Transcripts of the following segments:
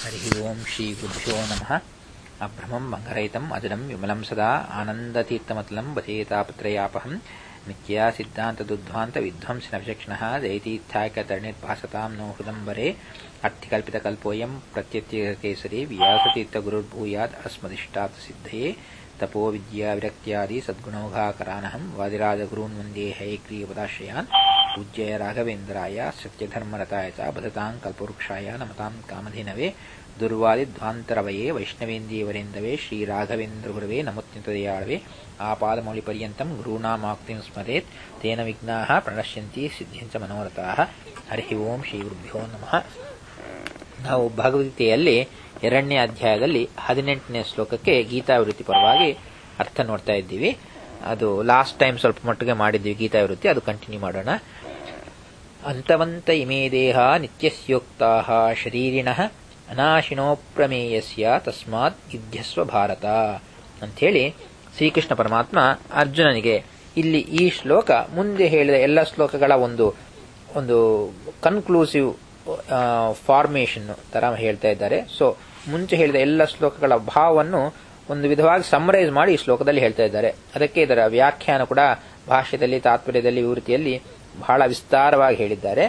हरिः ओम् श्रीगुरुभ्यो नमः अभ्रमम् मङ्गरहितम् अजडम् विमलम् सदा आनन्दतीर्थमतलम् भजेतापत्रयापहम् मिथ्या सिद्धान्तदुद्ध्वान्तविध्वंसिनविचक्षणः जयतीर्थायकतरणिर्भासताम् नो हृदम्बरे अर्थिकल्पितकल्पोऽयम् प्रत्यत्यकेसरी व्यासतीर्थगुरुर्भूयात् अस्मदिष्टात् सिद्धये तपो विद्याविरक्त्यादि सद्गुणौघाकरानहम् वादिराजगुरून् वन्दे हयग्रीवपदाश्रयान् पूज्याय राघवेन्द्राय सत्यधर्मरताय च बधताम् कल्पवृक्षाय नमताम् कामधेनवे दुर्वादिध्वान्तरवये वैष्णवेन्दीवरेन्दवे श्रीराघवेन्द्रगुरवे नमोत्यन्तदयाळवे आपादमौलिपर्यन्तम् गुरूणामाक्तिम् स्मरेत् तेन विघ्नाः प्रणश्यन्ति ಸಿದ್ಧಿಂಚ ಮನೋರಥಾಃ ಹರಿ ಓಂ ಶ್ರೀ ಗುರುಭ್ಯೋ ನಮಃ ನಾವು ಭಗವದ್ಗೀತೆಯಲ್ಲಿ ಎರಡನೇ ಅಧ್ಯಾಯದಲ್ಲಿ ಹದಿನೆಂಟನೇ ಶ್ಲೋಕಕ್ಕೆ ಗೀತಾವೃತ್ತಿ ಪರವಾಗಿ ಅರ್ಥ ನೋಡ್ತಾ ಇದ್ದೀವಿ ಅದು ಲಾಸ್ಟ್ ಟೈಮ್ ಸ್ವಲ್ಪ ಮಟ್ಟಿಗೆ ಮಾಡಿದ್ವಿ ಗೀತಾವೃತ್ತಿ ಅದು ಕಂಟಿನ್ಯೂ ಮಾಡೋಣ ಅಂತವಂತ ಇಮೇ ದೇಹ ನಿತ್ಯಸ್ಯೋಕ್ತಾ ಶರೀರಿಣಃ ಅನಾಶಿನೋ ಪ್ರಮೇಯಸ್ಯ ತಸ್ಮಾತ್ ಯುದ್ಧಸ್ವ ಭಾರತ ಅಂಥೇಳಿ ಶ್ರೀಕೃಷ್ಣ ಪರಮಾತ್ಮ ಅರ್ಜುನನಿಗೆ ಇಲ್ಲಿ ಈ ಶ್ಲೋಕ ಮುಂದೆ ಹೇಳಿದ ಎಲ್ಲ ಶ್ಲೋಕಗಳ ಒಂದು ಒಂದು ಕನ್ಕ್ಲೂಸಿವ್ ಫಾರ್ಮೇಶನ್ ತರ ಹೇಳ್ತಾ ಇದ್ದಾರೆ ಸೊ ಮುಂಚೆ ಹೇಳಿದ ಎಲ್ಲ ಶ್ಲೋಕಗಳ ಭಾವವನ್ನು ಒಂದು ವಿಧವಾಗಿ ಸಮರೈಸ್ ಮಾಡಿ ಈ ಶ್ಲೋಕದಲ್ಲಿ ಹೇಳ್ತಾ ಇದ್ದಾರೆ ಅದಕ್ಕೆ ಇದರ ವ್ಯಾಖ್ಯಾನ ಕೂಡ ಭಾಷ್ಯದಲ್ಲಿ ತಾತ್ಪರ್ಯದಲ್ಲಿ ವಿವೃತಿಯಲ್ಲಿ ಬಹಳ ವಿಸ್ತಾರವಾಗಿ ಹೇಳಿದ್ದಾರೆ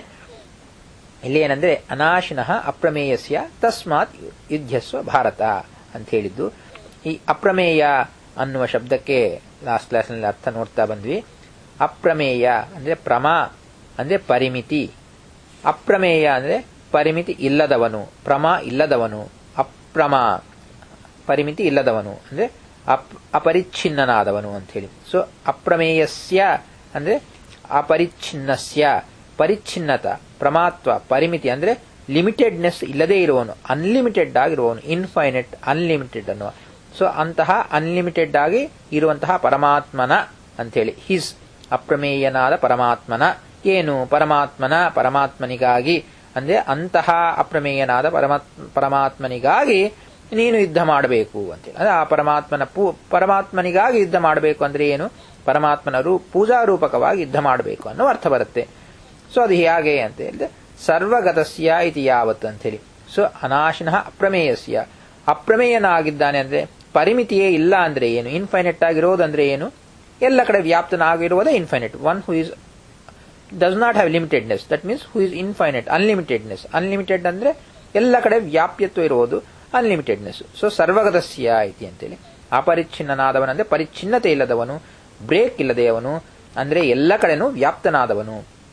ಇಲ್ಲಿ ಏನಂದ್ರೆ ಅನಾಶಿನಃ ಅಪ್ರಮೇಯಸ್ಯ ತಸ್ಮಾತ್ ಯುದ್ಧಸ್ವ ಭಾರತ ಅಂತ ಹೇಳಿದ್ದು ಈ ಅಪ್ರಮೇಯ ಅನ್ನುವ ಶಬ್ದಕ್ಕೆ ಲಾಸ್ಟ್ ಕ್ಲಾಸ್ನಲ್ಲಿ ಅರ್ಥ ನೋಡ್ತಾ ಬಂದ್ವಿ ಅಪ್ರಮೇಯ ಅಂದ್ರೆ ಪ್ರಮಾ ಅಂದ್ರೆ ಪರಿಮಿತಿ ಅಪ್ರಮೇಯ ಅಂದ್ರೆ ಪರಿಮಿತಿ ಇಲ್ಲದವನು ಪ್ರಮಾ ಇಲ್ಲದವನು ಅಪ್ರಮಾ ಪರಿಮಿತಿ ಇಲ್ಲದವನು ಅಂದ್ರೆ ಅಪ್ ಅಪರಿಚ್ಛಿನ್ನನಾದವನು ಅಂತ ಹೇಳಿ ಸೊ ಅಪ್ರಮೇಯಸ್ಯ ಅಂದ್ರೆ ಅಪರಿಚ್ಛಿನ್ನಸ್ಯ ಪರಿಚ್ಛಿನ್ನತ ಪ್ರಮಾತ್ವ ಪರಿಮಿತಿ ಅಂದ್ರೆ ಲಿಮಿಟೆಡ್ನೆಸ್ ಇಲ್ಲದೇ ಇರುವವನು ಅನ್ಲಿಮಿಟೆಡ್ ಆಗಿರುವವನು ಇನ್ಫೈನೆಟ್ ಅನ್ಲಿಮಿಟೆಡ್ ಅನ್ನುವ ಸೊ ಅಂತಹ ಅನ್ಲಿಮಿಟೆಡ್ ಆಗಿ ಇರುವಂತಹ ಪರಮಾತ್ಮನ ಅಂತೇಳಿ ಹಿಸ್ ಅಪ್ರಮೇಯನಾದ ಪರಮಾತ್ಮನ ಏನು ಪರಮಾತ್ಮನ ಪರಮಾತ್ಮನಿಗಾಗಿ ಅಂದ್ರೆ ಅಂತಹ ಅಪ್ರಮೇಯನಾದ ಪರಮಾತ್ಮನಿಗಾಗಿ ನೀನು ಯುದ್ಧ ಮಾಡಬೇಕು ಅಂತೇಳಿ ಅಂದ್ರೆ ಆ ಪರಮಾತ್ಮನ ಪೂ ಪರಮಾತ್ಮನಿಗಾಗಿ ಯುದ್ಧ ಮಾಡಬೇಕು ಅಂದ್ರೆ ಏನು ಪರಮಾತ್ಮನ ರೂ ಪೂಜಾ ರೂಪಕವಾಗಿ ಯುದ್ಧ ಮಾಡಬೇಕು ಅನ್ನೋ ಅರ್ಥ ಬರುತ್ತೆ ಸೊ ಅದು ಹೇಗೆ ಅಂತ ಹೇಳಿದ್ರೆ ಸರ್ವಗತಸ್ಯ ಇತಿ ಯಾವತ್ ಅಂತ ಹೇಳಿ ಸೊ ಅನಾಶಿನಃ ಅಪ್ರಮೇಯಸ್ಯ ಅಪ್ರಮೇಯನಾಗಿದ್ದಾನೆ ಅಂದ್ರೆ ಪರಿಮಿತಿಯೇ ಇಲ್ಲ ಅಂದ್ರೆ ಏನು ಇನ್ಫೈನೆಟ್ ಆಗಿರೋದಂದ್ರೆ ಏನು ಎಲ್ಲ ಕಡೆ ವ್ಯಾಪ್ತನಾಗಿರುವುದೇ infinite one who is does not have limitedness that means who is infinite unlimitedness unlimited ಅಂದ್ರೆ ಎಲ್ಲ ಕಡೆ ವ್ಯಾಪ್ಯತ್ವ ಇರುವುದು ಅನ್ಲಿಮಿಟೆಡ್ನೆಸ್ ಸೊ ಸರ್ವಗತಸ್ಯ ಐತಿ ಅಂತೇಳಿ ಅಪರಿಚ್ಛಿನ್ನನಾದವನಂದ್ರೆ ಪರಿಚ್ಛಿನ್ನತೆ ಇಲ್ಲದವನು ಬ್ರೇಕ್ ಇಲ್ಲದೆಯವನು ಅಂದ್ರೆ ಎಲ್ಲ ಕಡೆನೂ ವ್ಯಾಪ್ತನಾದವನು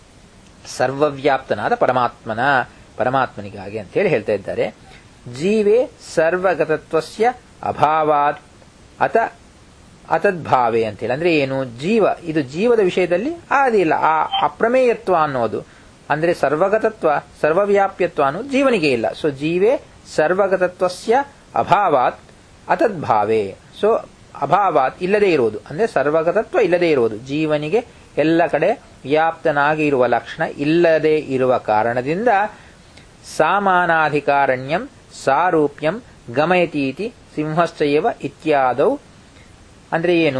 ಸರ್ವವ್ಯಾಪ್ತನಾದ ಪರಮಾತ್ಮನ ಪರಮಾತ್ಮನಿಗಾಗಿ ಅಂತ ಹೇಳಿ ಹೇಳ್ತಾ ಇದ್ದಾರೆ ಜೀವೇ ಸರ್ವಗತತ್ವಸ್ಯ ಅಭಾವಾತ್ ಅತ ಅತದ್ಭಾವೆ ಅಂತೇಳಿ ಅಂದ್ರೆ ಏನು ಜೀವ ಇದು ಜೀವದ ವಿಷಯದಲ್ಲಿ ಆದಿಲ್ಲ ಆ ಅಪ್ರಮೇಯತ್ವ ಅನ್ನೋದು ಅಂದ್ರೆ ಸರ್ವಗತತ್ವ ಸರ್ವವ್ಯಾಪ್ಯತ್ವ ಅನ್ನೋದು ಜೀವನಿಗೆ ಇಲ್ಲ ಸೊ ಜೀವೇ ಸರ್ವಗತತ್ವಸ್ಯ ಅಭಾವಾತ್ ಅತದ್ಭಾವೆ ಸೊ ಅಭಾವಾತ್ ಇಲ್ಲದೇ ಇರುವುದು ಅಂದ್ರೆ ಸರ್ವಗತತ್ವ ಇಲ್ಲದೇ ಇರುವುದು ಜೀವನಿಗೆ ಎಲ್ಲ ಕಡೆ ವ್ಯಾಪ್ತನಾಗಿ ಇರುವ ಲಕ್ಷಣ ಇಲ್ಲದೆ ಇರುವ ಕಾರಣದಿಂದ ಸಾಮಾನಾಧಿಕಾರಣ್ಯಂ ಸಾರೂಪ್ಯಂ ಗಮಯತೀತಿ ಸಿಂಹಶ್ಚಯವ ಇತ್ಯಾದೌ ಅಂದ್ರೆ ಏನು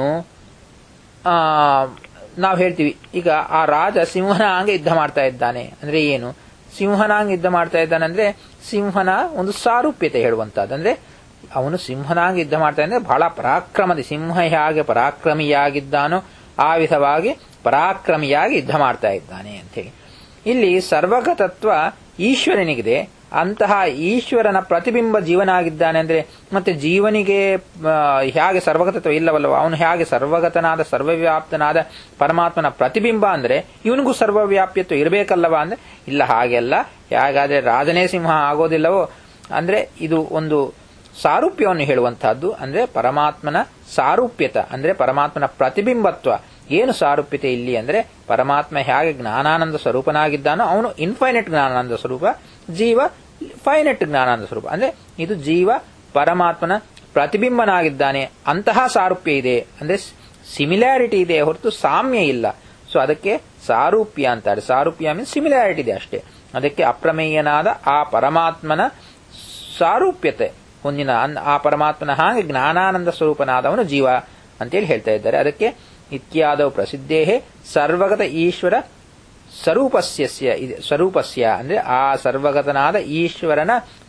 ನಾವು ಹೇಳ್ತೀವಿ ಈಗ ಆ ರಾಜ ಸಿಂಹನ ಹಂಗೆ ಯುದ್ಧ ಮಾಡ್ತಾ ಇದ್ದಾನೆ ಅಂದ್ರೆ ಏನು ಸಿಂಹನ ಹಂಗೆ ಯುದ್ಧ ಮಾಡ್ತಾ ಇದ್ದಾನೆ ಅಂದ್ರೆ ಸಿಂಹನ ಒಂದು ಸಾರೂಪ್ಯತೆ ಹೇಳುವಂತಹದ್ದು ಅಂದ್ರೆ ಅವನು ಸಿಂಹನಾಗಿ ಯುದ್ಧ ಮಾಡ್ತಾ ಇದ್ದಾನೆ ಬಹಳ ಪರಾಕ್ರಮದ ಸಿಂಹ ಹೇಗೆ ಪರಾಕ್ರಮಿಯಾಗಿದ್ದಾನೋ ಆ ವಿಧವಾಗಿ ಪರಾಕ್ರಮಿಯಾಗಿ ಯುದ್ಧ ಮಾಡ್ತಾ ಇದ್ದಾನೆ ಅಂತೇಳಿ ಇಲ್ಲಿ ಸರ್ವಗತತ್ವ ಈಶ್ವರನಿಗಿದೆ ಅಂತಹ ಈಶ್ವರನ ಪ್ರತಿಬಿಂಬ ಜೀವನಾಗಿದ್ದಾನೆ ಅಂದ್ರೆ ಮತ್ತೆ ಜೀವನಿಗೆ ಹೇಗೆ ಸರ್ವಗತತ್ವ ಇಲ್ಲವಲ್ಲವ ಅವನು ಹೇಗೆ ಸರ್ವಗತನಾದ ಸರ್ವವ್ಯಾಪ್ತನಾದ ಪರಮಾತ್ಮನ ಪ್ರತಿಬಿಂಬ ಅಂದ್ರೆ ಇವನಿಗೂ ಸರ್ವವ್ಯಾಪ್ಯತ್ವ ಇರಬೇಕಲ್ಲವ ಅಂದ್ರೆ ಇಲ್ಲ ಹಾಗೆಲ್ಲ ಹೇಗಾದ್ರೆ ರಾಜನೇ ಸಿಂಹ ಆಗೋದಿಲ್ಲವೋ ಅಂದ್ರೆ ಇದು ಒಂದು ಸಾರೂಪ್ಯವನ್ನು ಹೇಳುವಂತಹದ್ದು ಅಂದ್ರೆ ಪರಮಾತ್ಮನ ಸಾರೂಪ್ಯತ ಅಂದ್ರೆ ಪರಮಾತ್ಮನ ಪ್ರತಿಬಿಂಬತ್ವ ಏನು ಸಾರೂಪ್ಯತೆ ಇಲ್ಲಿ ಅಂದ್ರೆ ಪರಮಾತ್ಮ ಹೇಗೆ ಜ್ಞಾನಾನಂದ ಸ್ವರೂಪನಾಗಿದ್ದಾನೋ ಅವನು ಇನ್ಫೈನೆಟ್ ಜ್ಞಾನಾನಂದ ಸ್ವರೂಪ ಜೀವ ಫೈನೆಟ್ ಜ್ಞಾನಾನಂದ ಸ್ವರೂಪ ಅಂದ್ರೆ ಇದು ಜೀವ ಪರಮಾತ್ಮನ ಪ್ರತಿಬಿಂಬನಾಗಿದ್ದಾನೆ ಅಂತಹ ಸಾರೂಪ್ಯ ಇದೆ ಅಂದ್ರೆ ಸಿಮಿಲ್ಯಾರಿಟಿ ಇದೆ ಹೊರತು ಸಾಮ್ಯ ಇಲ್ಲ ಸೊ ಅದಕ್ಕೆ ಸಾರೂಪ್ಯ ಅಂತಾರೆ ಸಾರೂಪ್ಯ ಮೀನ್ಸ್ ಸಿಮಿಲ್ಯಾರಿಟಿ ಇದೆ ಅಷ್ಟೇ ಅದಕ್ಕೆ ಅಪ್ರಮೇಯನಾದ ಆ ಪರಮಾತ್ಮನ ಸಾರೂಪ್ಯತೆ ಹೊಂದಿನ ಆ ಪರಮಾತ್ಮನ ಹಾಗೆ ಜ್ಞಾನಾನಂದ ಸ್ವರೂಪನಾದವನು ಜೀವ ಅಂತೇಳಿ ಹೇಳ್ತಾ ಇದ್ದಾರೆ ಅದಕ್ಕೆ ಇತ್ಯಾದವು ಪ್ರಸಿದ್ಧೇ ಸರ್ವಗತ ಈಶ್ವರ ಸ್ವರೂಪಸ್ಯ ಇದೆ ಸ್ವರೂಪಸ್ಯ ಅಂದ್ರೆ ಆ ಸರ್ವಗತನಾದ ಈಶ್ವರನ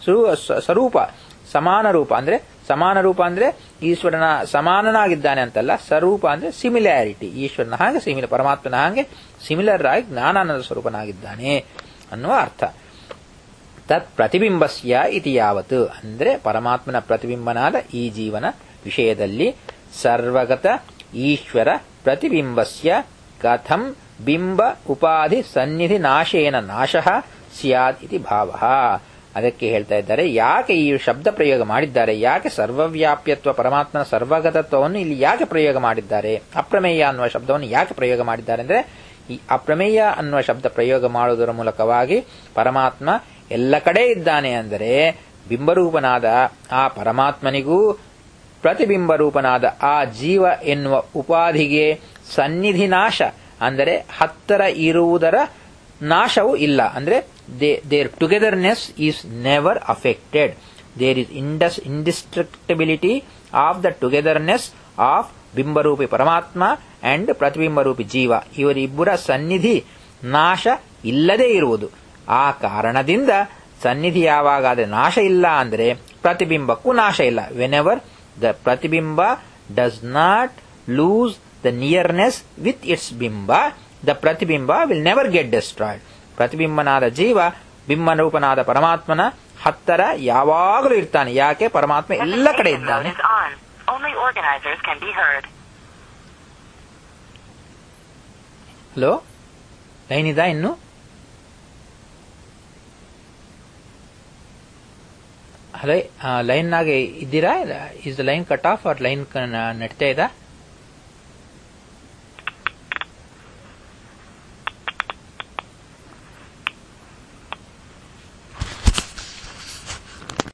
ಸ್ವರೂಪ ಸಮಾನ ರೂಪ ಅಂದ್ರೆ ಸಮಾನ ರೂಪ ಅಂದ್ರೆ ಈಶ್ವರನ ಸಮಾನನಾಗಿದ್ದಾನೆ ಅಂತಲ್ಲ ಸ್ವರೂಪ ಅಂದ್ರೆ ಸಿಮಿಲ್ಯಾರಿಟಿ ಈಶ್ವರನ ಹಾಗೆ ಸಿಮಿಲ ಪರಮಾತ್ಮನ ಹಾಗೆ ಸಿಮಿಲರ್ ಆಗಿ ಜ್ಞಾನಾನಂದ ಸ್ವರೂಪನಾಗಿದ್ದಾನೆ ಅನ್ನುವ ಅರ್ಥ ತತ್ ಪ್ರತಿಬಿಂಬಸ್ಯ ಇತಿ ಯಾವತ್ತು ಅಂದ್ರೆ ಪರಮಾತ್ಮನ ಪ್ರತಿಬಿಂಬನಾದ ಈ ಜೀವನ ವಿಷಯದಲ್ಲಿ ಸರ್ವಗತ ಈಶ್ವರ ಪ್ರತಿಬಿಂಬಸ್ಯ ಕಥಂ ಬಿಂಬ ಉಪಾಧಿ ಸನ್ನಿಧಿ ನಾಶೇನ ನಾಶಃ ಸ್ಯಾದ್ ಇತಿ ಭಾವ ಅದಕ್ಕೆ ಹೇಳ್ತಾ ಇದ್ದಾರೆ ಯಾಕೆ ಈ ಶಬ್ದ ಪ್ರಯೋಗ ಮಾಡಿದ್ದಾರೆ ಯಾಕೆ ಸರ್ವವ್ಯಾಪ್ಯತ್ವ ಪರಮಾತ್ಮನ ಸರ್ವಗತತ್ವವನ್ನು ಇಲ್ಲಿ ಯಾಕೆ ಪ್ರಯೋಗ ಮಾಡಿದ್ದಾರೆ ಅಪ್ರಮೇಯ ಅನ್ನುವ ಶಬ್ದವನ್ನು ಯಾಕೆ ಪ್ರಯೋಗ ಮಾಡಿದ್ದಾರೆ ಅಂದ್ರೆ ಈ ಅಪ್ರಮೇಯ ಅನ್ನುವ ಶಬ್ದ ಪ್ರಯೋಗ ಮಾಡುವುದರ ಮೂಲಕವಾಗಿ ಪರಮಾತ್ಮ ಎಲ್ಲ ಕಡೆ ಇದ್ದಾನೆ ಅಂದರೆ ಬಿಂಬರೂಪನಾದ ಆ ಪರಮಾತ್ಮನಿಗೂ ಪ್ರತಿಬಿಂಬ ರೂಪನಾದ ಆ ಜೀವ ಎನ್ನುವ ಉಪಾಧಿಗೆ ಸನ್ನಿಧಿ ನಾಶ ಅಂದರೆ ಹತ್ತರ ಇರುವುದರ ನಾಶವು ಇಲ್ಲ ಅಂದ್ರೆ there togetherness is never affected there is ಇಂಡಸ್ indestructibility of the togetherness of ಬಿಂಬರೂಪಿ ಪರಮಾತ್ಮ ಅಂಡ್ ಪ್ರತಿಬಿಂಬರೂಪಿ ಜೀವ ಇವರಿಬ್ಬರ ಸನ್ನಿಧಿ ನಾಶ ಇಲ್ಲದೇ ಇರುವುದು ಆ ಕಾರಣದಿಂದ ಸನ್ನಿಧಿ ಯಾವಾಗಾದ್ರೆ ನಾಶ ಇಲ್ಲ ಅಂದರೆ ಪ್ರತಿಬಿಂಬಕ್ಕೂ ನಾಶ ಇಲ್ಲ ವೆನೆವರ್ ದ ಪ್ರತಿಬಿಂಬ does not lose the nearness with its ಬಿಂಬ ದ ಪ್ರತಿಬಿಂಬ ವಿಲ್ ನೆವರ್ ಗೆಟ್ ಡೆಸ್ಟ್ರಾಯ್ಡ್ ಪ್ರತಿಬಿಂಬನಾದ ಜೀವ ಬಿಂಬರೂಪನಾದ ಪರಮಾತ್ಮನ ಹತ್ತರ ಯಾವಾಗಲೂ ಇರ್ತಾನೆ ಯಾಕೆ ಪರಮಾತ್ಮ ಎಲ್ಲ ಕಡೆ ಇದ್ದಾನೆ Only organizers can be heard. Hello line ಇದಾ ಇನ್ನು ಹಲೋ ಲೈನ್ ನಾಗೆ ಇದ್ದೀರಾ is the line cut off or line ನಡೀತಾ ಇದಾ